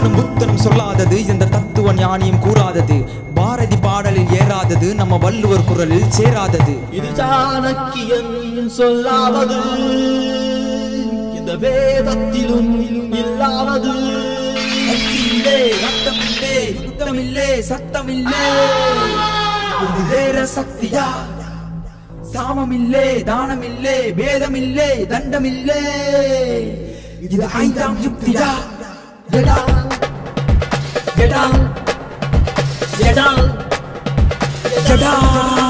கம்பனும் புத்தனும் சொல்லாதது இந்த தத்துவ ஞானியும் கூறாதது பாரதி பாடலில் ஏறாதது நம்ம வள்ளுவர் குரலில் சேராதது இது சாணக்கியன் சொல்லாதது இந்த வேதத்திலும் இல்லாதது இல்லே ரத்தமில்லே யுத்தமில்லே சத்தமில்லே இது வேற சக்தியா சாமமில்லே தானமில்லே பேதமில்லே தண்டமில்லே இது ஐந்தாம் யுக்தியா எடா எடா எடா எடா